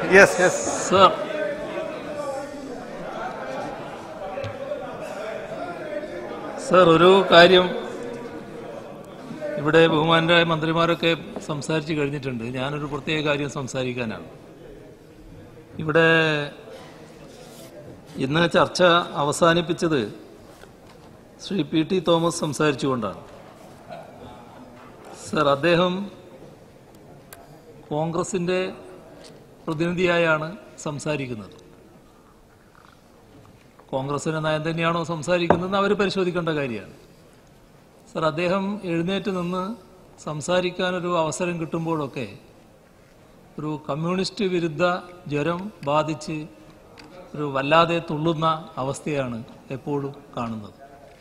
Yes yes sir sir ഒരു കാര്യം ഇവിടെ ബഹുമാനായ മന്ത്രിമാരൊക്കെ സംസാരിച്ചു കഴിഞ്ഞിട്ടുണ്ട് ഞാനൊരു പ്രത്യേക കാര്യം സംസാരിക്കാനാണ് ഇവിടെ ഇന്ന് ചർച്ച അവസാനിപ്പിച്ചത് ശ്രീ പി ടി തോമസ് സംസാരിച്ചുകൊണ്ടാണ് സർ അദ്ദേഹം കോൺഗ്രസിന്റെ പ്രതിനിധിയായാണ് സംസാരിക്കുന്നത് കോൺഗ്രസിന്റെ നയം തന്നെയാണോ സംസാരിക്കുന്നതെന്ന് അവർ പരിശോധിക്കേണ്ട കാര്യമാണ് സർ അദ്ദേഹം എഴുന്നേറ്റ് നിന്ന് സംസാരിക്കാനൊരു അവസരം കിട്ടുമ്പോഴൊക്കെ ഒരു കമ്മ്യൂണിസ്റ്റ് വിരുദ്ധ ജ്വരം ബാധിച്ച് ഒരു വല്ലാതെ തുള്ളുന്ന അവസ്ഥയാണ് എപ്പോഴും കാണുന്നത്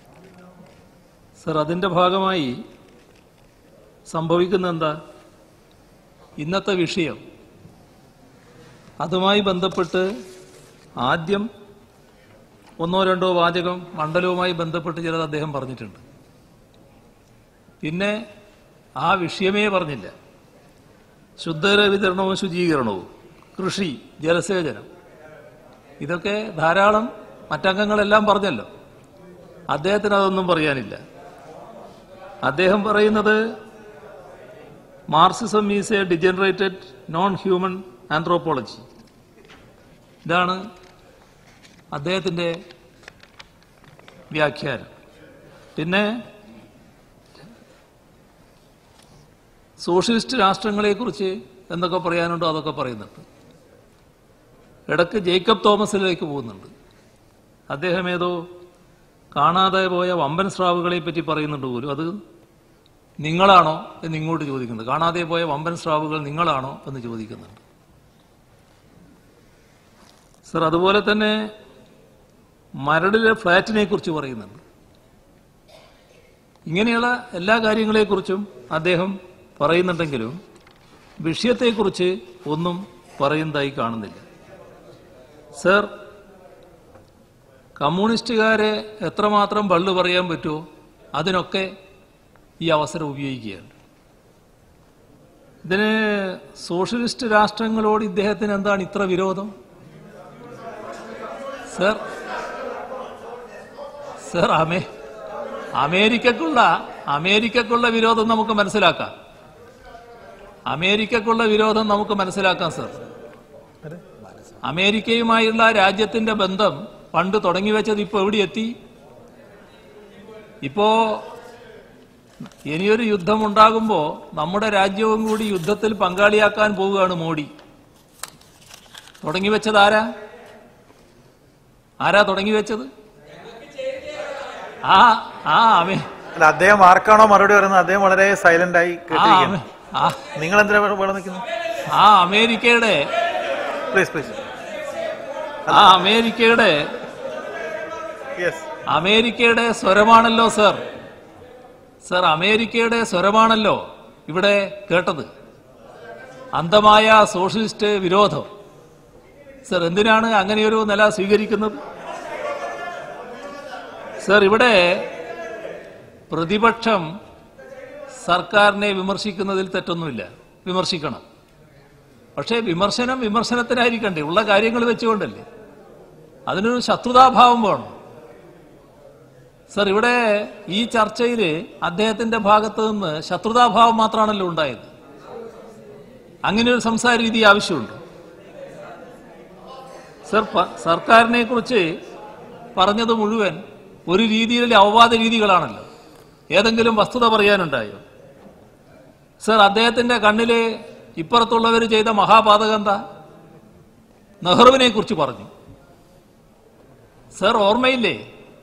സർ അതിൻ്റെ ഭാഗമായി സംഭവിക്കുന്ന എന്താ ഇന്നത്തെ വിഷയം അതുമായി ബന്ധപ്പെട്ട് ആദ്യം ഒന്നോ രണ്ടോ വാചകം മണ്ഡലവുമായി ബന്ധപ്പെട്ട് ചിലത് അദ്ദേഹം പറഞ്ഞിട്ടുണ്ട് പിന്നെ ആ വിഷയമേ പറഞ്ഞില്ല ശുദ്ധജല വിതരണവും ശുചീകരണവും കൃഷി ജലസേചനം ഇതൊക്കെ ധാരാളം മറ്റംഗങ്ങളെല്ലാം പറഞ്ഞല്ലോ അദ്ദേഹത്തിന് അതൊന്നും പറയാനില്ല അദ്ദേഹം പറയുന്നത് Marxism is a degenerated non human anthropology ഇതാണ് അദ്ദേഹത്തിൻ്റെ വ്യാഖ്യാനം പിന്നെ സോഷ്യലിസ്റ്റ് രാഷ്ട്രങ്ങളെക്കുറിച്ച് എന്തൊക്കെ പറയാനുണ്ടോ അതൊക്കെ പറയുന്നുണ്ട് ഇടയ്ക്ക് ജേക്കബ് തോമസിലേക്ക് പോകുന്നുണ്ട് അദ്ദേഹം ഏതോ കാണാതെ പോയ വമ്പൻ സ്രാവുകളെ പറ്റി പറയുന്നുണ്ട് പോലും അത് നിങ്ങളാണോ എന്ന് ഇങ്ങോട്ട് ചോദിക്കുന്നത് കാണാതെ പോയ വമ്പൻ സ്രാവുകൾ നിങ്ങളാണോ എന്ന് ചോദിക്കുന്നുണ്ട് സർ അതുപോലെ തന്നെ മരടിലെ ഫ്ലാറ്റിനെ കുറിച്ച് പറയുന്നുണ്ട് ഇങ്ങനെയുള്ള എല്ലാ കാര്യങ്ങളെക്കുറിച്ചും അദ്ദേഹം പറയുന്നുണ്ടെങ്കിലും വിഷയത്തെക്കുറിച്ച് ഒന്നും പറയുന്നതായി കാണുന്നില്ല സർ കമ്മ്യൂണിസ്റ്റുകാരെ എത്രമാത്രം ബള്ളു പറയാൻ പറ്റുമോ അതിനൊക്കെ ഈ അവസരം ഉപയോഗിക്കുകയാണ് ഇതിന് സോഷ്യലിസ്റ്റ് രാഷ്ട്രങ്ങളോട് ഇദ്ദേഹത്തിന് എന്താണ് ഇത്ര വിരോധം സർ സർ അമേ അമേരിക്കക്കുള്ള അമേരിക്കക്കുള്ള വിരോധം നമുക്ക് മനസ്സിലാക്കാം അമേരിക്കക്കുള്ള വിരോധം നമുക്ക് മനസ്സിലാക്കാം സർ അമേരിക്കയുമായുള്ള രാജ്യത്തിന്റെ ബന്ധം പണ്ട് തുടങ്ങി വെച്ചത് ഇപ്പൊ എവിടെ എത്തി ഇപ്പോ ഇനിയൊരു യുദ്ധം ഉണ്ടാകുമ്പോ നമ്മുടെ രാജ്യവും കൂടി യുദ്ധത്തിൽ പങ്കാളിയാക്കാൻ പോവുകയാണ് മോഡി തുടങ്ങി വെച്ചത് ആരാ ആരാ തുടങ്ങി വെച്ചത് ആ ആ അമേ അല്ല അദ്ദേഹം ആർക്കാണോ മറുപടി പറയുന്നത് അദ്ദേഹം വളരെ സൈലന്റ് ആയി ആ കേട്ടിരിക്കുന്നു അമേ- ആ നിങ്ങൾ എന്തിനാ ഇവിടെ നിൽക്കുന്നു ആ അമേരിക്കയുടെ പ്ലീസ് പ്ലീസ് ആ അമേരിക്കയുടെ യെസ് അമേരിക്കയുടെ സ്വരമാണല്ലോ സർ സർ അമേരിക്കയുടെ സ്വരമാണല്ലോ ഇവിടെ കേട്ടത് അന്ധമായ സോഷ്യലിസ്റ്റ് വിരോധം സർ എന്തിനാണ് അങ്ങനെയൊരു നില സ്വീകരിക്കുന്നത് സർ ഇവിടെ പ്രതിപക്ഷം സർക്കാരിനെ വിമർശിക്കുന്നതിൽ തെറ്റൊന്നുമില്ല വിമർശിക്കണം പക്ഷേ വിമർശനം വിമർശനത്തിനായിരിക്കണ്ടേ ഉള്ള കാര്യങ്ങൾ വെച്ചുകൊണ്ടല്ലേ അതിനൊരു ശത്രുതാഭാവം വേണം സർ ഇവിടെ ഈ ചർച്ചയിൽ അദ്ദേഹത്തിന്റെ ഭാഗത്ത് നിന്ന് ശത്രുതാഭാവം മാത്രമാണല്ലോ ഉണ്ടായത് അങ്ങനെ ഒരു സംസാര രീതി ആവശ്യമുണ്ട് സർ പ- സർക്കാരിനെ കുറിച്ച് പറഞ്ഞത് മുഴുവൻ ഒരു രീതിയിലെ അവവാദ രീതികളാണല്ലോ ഏതെങ്കിലും വസ്തുത പറയാനുണ്ടായോ സർ അദ്ദേഹത്തിന്റെ കണ്ണില് ഇപ്പുറത്തുള്ളവർ ചെയ്ത മഹാപാതകം എന്താ നെഹ്റുവിനെ കുറിച്ച് പറഞ്ഞു സർ ഓർമ്മയില്ലേ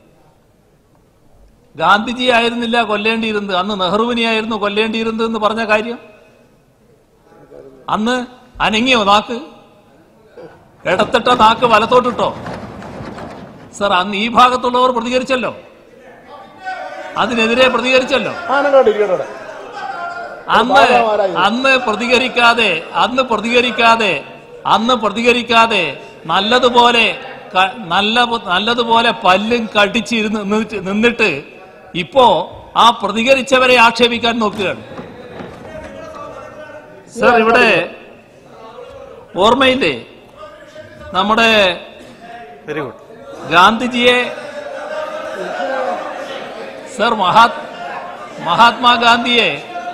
ഗാന്ധിജി ആയിരുന്നില്ല കൊല്ലേണ്ടിയിരുന്നത് അന്ന് നെഹ്റുവിനെയായിരുന്നു കൊല്ലേണ്ടിയിരുന്നത് എന്ന് പറഞ്ഞ കാര്യം അന്ന് അനങ്ങിയോ നാക്ക് ഇടത്തിട്ട നാക്ക് വലത്തോട്ടിട്ടോ സർ അന്ന് ഈ ഭാഗത്തുള്ളവർ പ്രതികരിച്ചല്ലോ അതിനെതിരെ പ്രതികരിച്ചല്ലോ അന്ന് അന്ന് പ്രതികരിക്കാതെ അന്ന് പ്രതികരിക്കാതെ അന്ന് പ്രതികരിക്കാതെ നല്ലതുപോലെ ക- നല്ല നല്ലതുപോലെ പല്ലും കടിച്ചിരുന്ന് നിന്നിട്ട് നിന്നിട്ട് ഇപ്പോ ആ പ്രതികരിച്ചവരെ ആക്ഷേപിക്കാൻ നോക്കുകയാണ് സർ ഇവിടെ ഓർമ്മയില്ലേ നമ്മുടെ വെരി ഗുഡ് ഗാന്ധിജിയെ സർ മഹാത് മഹാത്മാഗാന്ധിയെ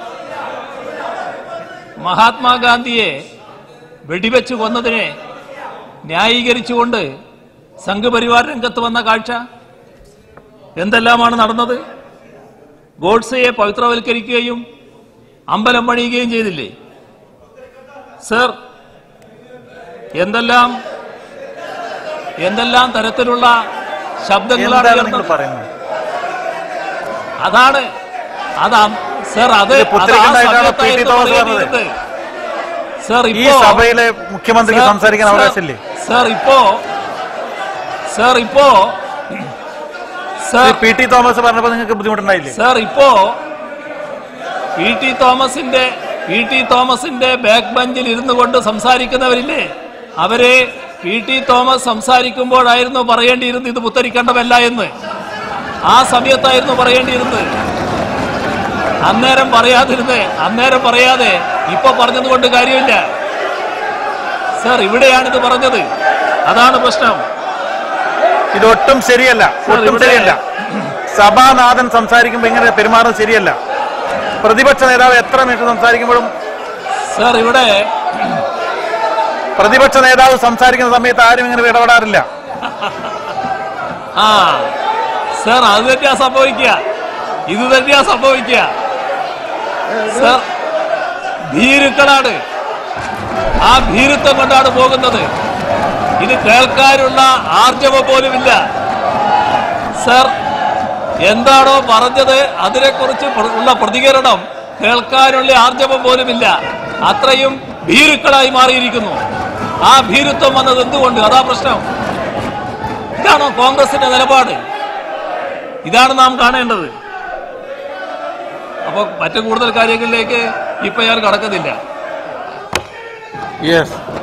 മഹാത്മാഗാന്ധിയെ വെടിവെച്ച് കൊന്നതിനെ ന്യായീകരിച്ചുകൊണ്ട് സംഘപരിവാർ രംഗത്ത് വന്ന കാഴ്ച എന്തെല്ലാമാണ് നടന്നത് ഗോഡ്സയെ പവിത്രവൽക്കരിക്കുകയും അമ്പലം പണിയുകയും ചെയ്തില്ലേ സർ എന്തെല്ലാം എന്തെല്ലാം തരത്തിലുള്ള ശബ്ദങ്ങളാണ് എന്താണ് നിങ്ങൾ ഉയർന്നത്? പറയുന്നത് അതാണ് അത് സർ അത് ഇത് അത് ആ പുത്തരിക്കണ്ടായിട്ടാണ് പി. ടി. സമയത്തായിരുന്നു തോമസ് പറയേണ്ടിയിരുന്നത്. സർ ഈ ഇപ്പോ സഭയിലെ മുഖ്യമന്ത്രിക്ക് സർ, സംസാരിക്കാൻ സർ, അവകാശമില്ലേ സർ ഇപ്പോ സർ ഇപ്പോ സർ പി ടി തോമസ് പറഞ്ഞപ്പോൾ നിങ്ങൾക്ക് ബുദ്ധിമുട്ടുണ്ടായില്ലേ സർ ഇപ്പോ പി ടി തോമസിന്റെ പി ടി തോമസിന്റെ ബാക്ക് ബെഞ്ചിൽ ഇരുന്നു കൊണ്ട് സംസാരിക്കുന്നവരില്ലേ അവരെ പി ടി തോമസ് സംസാരിക്കുമ്പോഴായിരുന്നു പറയേണ്ടിയിരുന്നത് ഇത് പുത്തരിക്കണ്ടമല്ല എന്ന് ആ സമയത്തായിരുന്നു പറയേണ്ടിയിരുന്നത് അന്നേരം പറയാതിരുന്ന് അന്നേരം പറയാതെ ഇപ്പൊ പറഞ്ഞതുകൊണ്ട് കാര്യമില്ല സർ ഇവിടെയാണിത് പറഞ്ഞത് അതാണ് പ്രശ്നം ഇതൊട്ടും ശരിയല്ല സർ, ഒട്ടും ഇവിടെ- ശരിയല്ല സഭാനാഥൻ സംസാരിക്കുമ്പോൾ ഇങ്ങനെ പെരുമാറുന്നത് ശരിയല്ല പ്രതിപക്ഷ നേതാവ് എത്ര മിനിറ്റ് സംസാരിക്കുമ്പോഴും സർ ഇവിടെ പ്രതിപക്ഷ നേതാവ് സംസാരിക്കുന്ന സമയത്ത് ആരും ഇങ്ങനെ ഇടപെടാറില്ല ആ സർ അത് തന്നെയാ സംഭവിക്കുക ഇത് തന്നെയാ സംഭവിക്കുക സർ ഭീരുക്കളാണ് ആ ഭീരുത്വം കൊണ്ടാണ് പോകുന്നത് ഇത് കേൾക്കാനുള്ള ആർജവം പോലുമില്ല സർ എന്താണോ പറഞ്ഞത് അതിനെക്കുറിച്ച് പ്ര- ഉള്ള പ്രതികരണം കേൾക്കാനുള്ള ആർജവം പോലുമില്ല അത്രയും ഭീരുക്കളായി മാറിയിരിക്കുന്നു ആ ഭീരുത്വം വന്നത് എന്തുകൊണ്ട് അതാ പ്രശ്നം ഇതാണോ കോൺഗ്രസിന്റെ നിലപാട് ഇതാണ് നാം കാണേണ്ടത് അപ്പൊ മറ്റു കൂടുതൽ കാര്യങ്ങളിലേക്ക് ഇപ്പൊ ഞാൻ കടക്കുന്നില്ല യെസ്